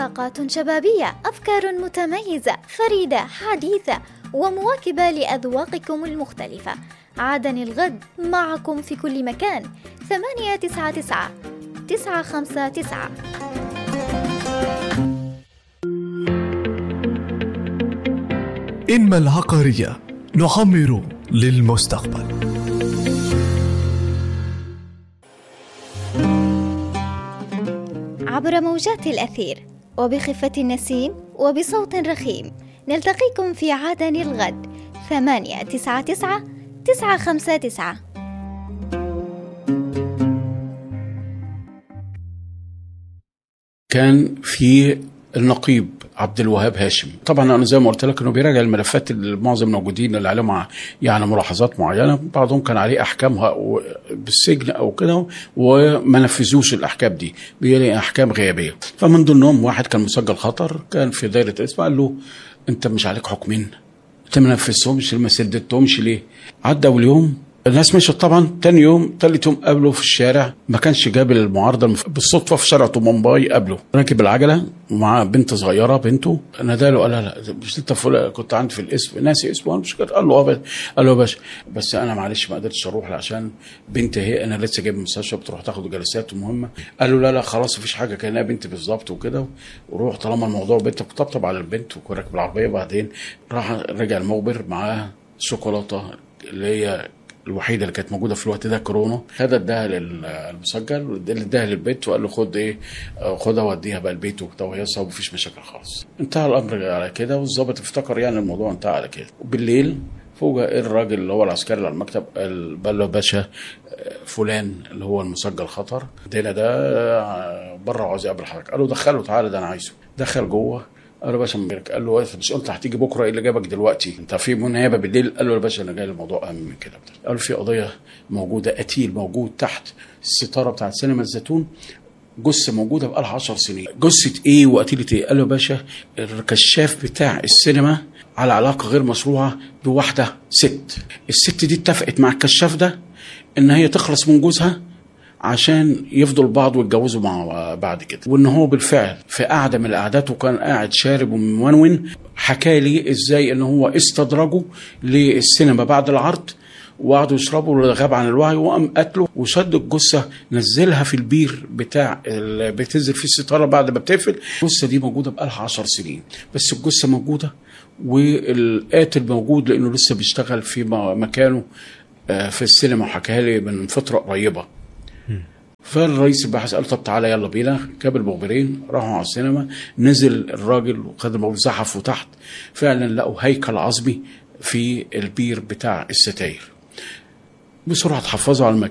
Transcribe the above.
طاقات شبابية أفكار متميزة فريدة حديثة ومواكبة لأذواقكم المختلفة عادن الغد معكم في كل مكان ثمانية تسعة تسعة تسعة خمسة تسعة إنما العقارية نعمر للمستقبل عبر موجات الأثير وبخفة النسيم وبصوت رخيم نلتقيكم في عدن الغد ثمانية تسعة تسعة تسعة خمسة تسعة كان في النقيب عبد الوهاب هاشم طبعا انا زي ما قلت لك انه بيراجع الملفات اللي معظم الموجودين اللي عليهم يعني ملاحظات معينه بعضهم كان عليه احكام بالسجن او كده وما نفذوش الاحكام دي بيلاقي احكام غيابيه فمن ضمنهم واحد كان مسجل خطر كان في دايره اسم قال له انت مش عليك حكمين انت ما نفذتهمش ما سددتهمش ليه عدى اليوم الناس مشت طبعا تاني يوم تالت يوم قابله في الشارع ما كانش جاب المعارضه المف... بالصدفه في شارع مومباي قابله راكب العجله ومعاه بنت صغيره بنته ناداله قال لا مش انت فلان كنت عندي في الاسم ناسي اسمه انا مش قال له اه قال له يا باشا بس انا معلش ما قدرتش اروح عشان بنتي هي انا لسه جايب من المستشفى بتروح تاخد جلسات مهمه قال له لا لا خلاص مفيش حاجه كانها بنتي بالظبط وكده وروح طالما الموضوع بنتك طبطب على البنت وراكب العربيه بعدين راح رجع المخبر معاه شوكولاته اللي هي الوحيده اللي كانت موجوده في الوقت ده كورونا خد اداها للمسجل اداها للبيت وقال له خد ايه خدها وديها بقى البيت وبتاع وهي ومفيش مشاكل خالص انتهى الامر على كده والظابط افتكر يعني الموضوع انتهى على كده وبالليل فوجئ الراجل اللي هو العسكري اللي على المكتب قال له باشا فلان اللي هو المسجل خطر دينا ده بره عاوز يقابل حضرتك قال له دخله تعالى ده انا عايزه دخل جوه قال له باشا مبارك قال له مش قلت هتيجي بكره ايه اللي جابك دلوقتي انت في منيابه بالليل قال له يا باشا انا جاي الموضوع اهم من كده قال له في قضيه موجوده قتيل موجود تحت الستاره بتاعت سينما الزيتون جثه موجوده بقالها 10 سنين جثه ايه وقتيله ايه قال له يا باشا الكشاف بتاع السينما على علاقه غير مشروعه بواحده ست الست دي اتفقت مع الكشاف ده ان هي تخلص من جوزها عشان يفضل بعض ويتجوزوا مع بعد كده وان هو بالفعل في قعده من القعدات وكان قاعد شارب ومونون حكى لي ازاي ان هو استدرجه للسينما بعد العرض وقعدوا يشربوا غاب عن الوعي وقام قتله وشد الجثه نزلها في البير بتاع اللي بتنزل فيه الستاره بعد ما بتقفل الجثه دي موجوده بقالها 10 سنين بس الجثه موجوده والقاتل موجود لانه لسه بيشتغل في مكانه في السينما وحكاها لي من فتره قريبه فالرئيس الباحث قال طب تعالى يلا بينا جاب المخبرين راحوا على السينما نزل الراجل وخد المخبر زحفوا تحت فعلا لقوا هيكل عظمي في البير بتاع الستاير بسرعه اتحفظوا على